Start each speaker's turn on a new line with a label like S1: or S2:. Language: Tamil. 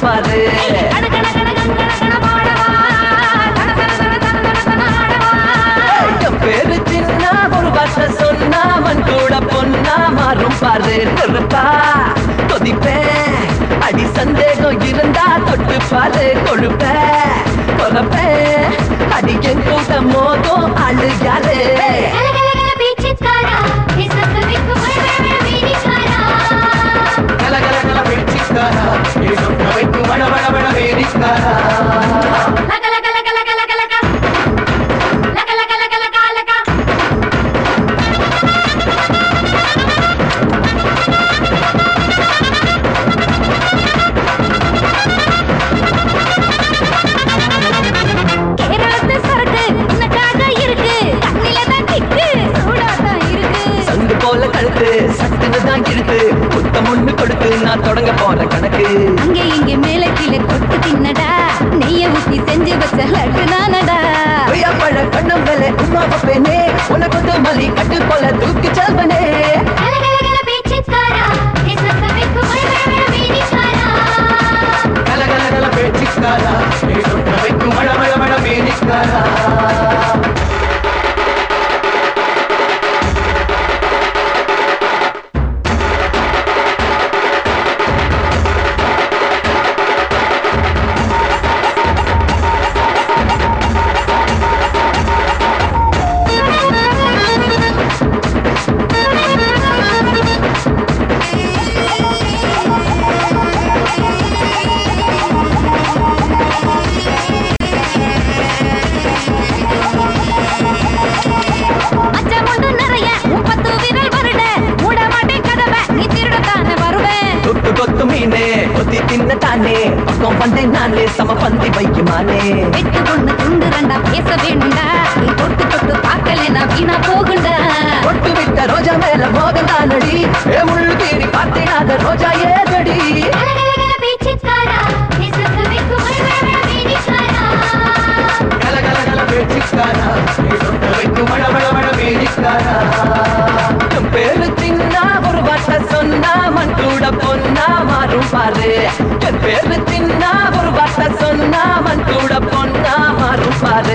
S1: பாரு
S2: கண கண கண கண கண கண பாடவா தன தன தன தன தன தன ஆடவா
S1: என் பேரு சின்ன ஒரு வார்த்தை சொன்னா மண் கூட பொன்னா மாறும் பாரு நெருப்பா கொதிப்பேன் அடி சந்தேகம் இருந்தா தொட்டு பாரு கொழுப்ப கொலப்பேன் அடி என் கூட மோதும் ஆளு யாரு
S2: கல கல கல பீச்சிக்காரா இசத்து விக்கு மழை வீடிக்காரா
S1: கல கல கல பேச்சுக்காரா நீ சொன்ன வைக்கும் வட வட வட வேடிக்காரா
S2: லக லக லக லக லக லக லக லக லக லக லக கேரளத்து சரக்கு உனக்காக இருக்கு கண்ணில தான் திக்கு சூடா தான் இருக்கு
S1: சங்கு போல கழுத்து சட்டுன்னு தான் இழுத்து புத்தம் ஒண்ணு கொடுத்து நான் தொடங்க போற கணக்கு
S2: அங்கே இங்கே மேல கீழே கொட்டு தின்னடா நெய்ய ஊத்தி செஞ்சு வச்ச லட்டு நானடா
S1: கொய்யா பழ கண்ணம் மேலே உமா பப்பேனே உனக்கு வந்து மலி கட்டு போல தூக்கி செல்வனே கல கல கல பேச்சுக்காரா நீ சொன்ன வைக்கும் வட வட வட வேடிக்காரா
S2: மச்சம் உண்டு நிறைய உன் பத்து விரல் வருட மூட மாட்டேன் கதவை நீ திருடத்தானே வருவேன்
S1: தொட்டு கொத்து மீனே கொத்தி தின்ன தானே பக்கம் வந்தேன் நானே சம பந்தி வைக்குமானே
S2: வெட்டு ஒண்ணு துண்டு ரெண்டா பேச வேணும்டா நீ தொட்டு தொட்டு பார்க்கலனா வீணா போகுண்டா
S1: கொட்டு விட்ட ரோஜா மேல மோகம் தானடி ஏ முள்ளு தேடி பார்த்தேனாத ரோஜா ஏதடி கல கல கல பேச்சுக்காரா நீ சொன்ன வைக்கும் வட வட வட வேடிக்காரா என் பேரு சின்ன ஒரு வார்த்தை சொன்னா மண் கூட பொன்னா மாறும் பாரு என் பேரு சின்ன ஒரு வார்த்தை சொன்னா மண் கூட பொன்னா மாறும் பாரு